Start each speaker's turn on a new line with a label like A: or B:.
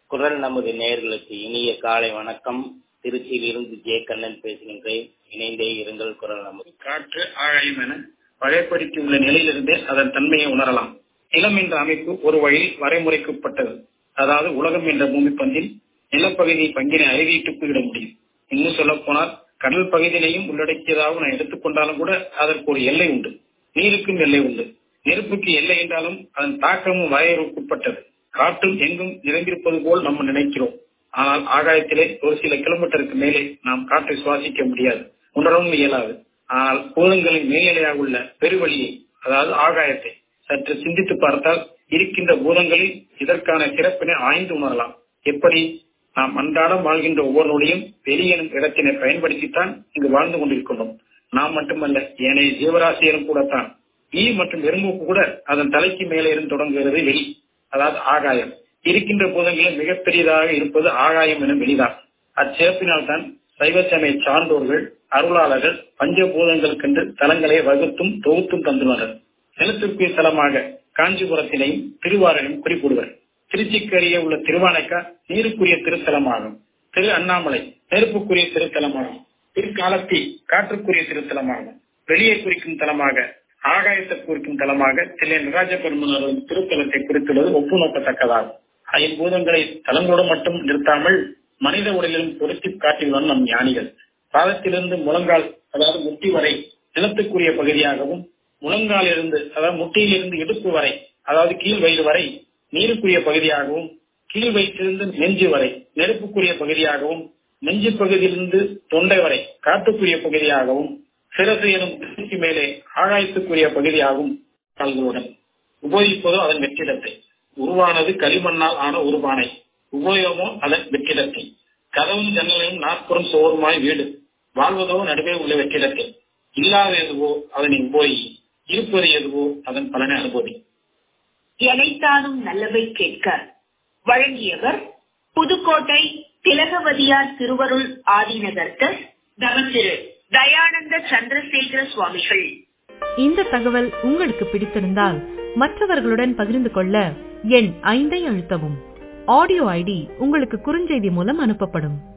A: குரல் நமது நேயர்களுக்கு இனிய காலை வணக்கம் திருச்சியிலிருந்து ஜே கண்ணன் பேசுகின்றேன் இணைந்தே இருங்கள் குரல் நமது
B: காற்று ஆகாயம் என வகைப்படுத்தி உள்ள நிலையிலிருந்தே அதன் தன்மையை உணரலாம் நிலம் என்ற அமைப்பு ஒரு வழியில் வரைமுறைக்கப்பட்டது அதாவது உலகம் என்ற பூமி பந்தில் நிலப்பகுதி பங்கினை அறிவிட்டு போய்விட முடியும் இன்னும் சொல்ல போனால் கடல் பகுதியினையும் உள்ளடக்கியதாக நான் எடுத்துக்கொண்டாலும் கூட அதற்கு ஒரு எல்லை உண்டு நீருக்கும் எல்லை உண்டு நெருப்புக்கு எல்லை என்றாலும் அதன் தாக்கமும் வரையறுக்கப்பட்டது காற்றும் எங்கும் நிறைந்திருப்பது போல் நம்ம நினைக்கிறோம் ஆனால் ஆகாயத்திலே ஒரு சில கிலோமீட்டருக்கு மேலே நாம் காற்றை சுவாசிக்க முடியாது உணரவும் இயலாது ஆனால் பூதங்களின் மேல்நிலையாக உள்ள பெருவழியை அதாவது ஆகாயத்தை சற்று சிந்தித்து பார்த்தால் இருக்கின்ற பூதங்களில் இதற்கான சிறப்பினை ஆய்ந்து உணரலாம் எப்படி நாம் அன்றாடம் வாழ்கின்ற ஒவ்வொரு நொடியும் வெளியெனும் இடத்தினை பயன்படுத்தித்தான் இங்கு வாழ்ந்து கொண்டிருக்கின்றோம் நாம் மட்டுமல்ல ஏனைய ஜீவராசியரும் கூடத்தான் ஈ மற்றும் எறும்புக்கு கூட அதன் தலைக்கு மேலே இருந்து தொடங்குகிறது வெளி அதாவது ஆகாயம் இருக்கின்ற பூதங்களில் மிகப்பெரியதாக இருப்பது ஆகாயம் என வெளிதான் அச்சிறப்பினால் தான் சைவ சமய சார்ந்தோர்கள் அருளாளர்கள் பஞ்சபூதங்களுக்கென்று தலங்களை வகுத்தும் தொகுத்தும் தந்துள்ளனர் நிலத்திற்குரிய தலமாக காஞ்சிபுரத்தினையும் திருவாரூரையும் குறிப்பிடுவர் திருச்சிக்கு அருகே உள்ள திருவானைக்கா நீருக்குரிய திருத்தலமாகும் திரு அண்ணாமலை நெருப்புக்குரிய திருத்தலமாகும் திருக்காலத்தி காற்றுக்குரிய திருத்தலமாகும் வெளியே குறிக்கும் தலமாக ஆகாயத்தை குறிக்கும் தலமாக தில்லை நடராஜ பெருமன் திருத்தலத்தை குறித்துள்ளது ஒப்பு நோக்கத்தக்கதாகும் ஐம்பூதங்களை தலங்களோடு மட்டும் நிறுத்தாமல் மனித உடலிலும் பொருத்தி காட்டியுள்ளனர் நம் ஞானிகள் பாதத்திலிருந்து முழங்கால் அதாவது முட்டி வரை நிலத்துக்குரிய பகுதியாகவும் முழங்காலிருந்து அதாவது முட்டியிலிருந்து இடுப்பு வரை அதாவது கீழ் வயிறு வரை நீருக்குரிய பகுதியாகவும் கீழ் வயிற்றிலிருந்து நெஞ்சு வரை நெருப்புக்குரிய பகுதியாகவும் நெஞ்சு பகுதியிலிருந்து தொண்டை வரை காட்டுக்குரிய பகுதியாகவும் சிரசு எனும் திருச்சி மேலே ஆகாயத்துக்குரிய பகுதியாகும் கால்களுடன் உபயோகிப்பதோ அதன் வெற்றிடத்தை உருவானது களிமண்ணால் ஆன உருவானை உபயோகமோ அதன் வெற்றிடத்தை கதவும் ஜன்னலையும் நாற்புறம் சோறுமாய் வீடு வாழ்வதோ நடுவே உள்ள வெற்றிடத்தில் இல்லாத எதுவோ அதனை உபயோகி இருப்பது எதுவோ அதன் பலனை அனுபவி
C: எனைத்தானும் நல்லவை கேட்க வழங்கியவர் புதுக்கோட்டை திலகவதியார் திருவருள் ஆதீனதர்த்தர் தவத்திரு தயானந்த சந்திரசேகர சுவாமிகள்
D: இந்த தகவல் உங்களுக்கு பிடித்திருந்தால் மற்றவர்களுடன் பகிர்ந்து கொள்ள எண் ஐந்தை அழுத்தவும் ஆடியோ ஐடி உங்களுக்கு குறுஞ்செய்தி மூலம் அனுப்பப்படும்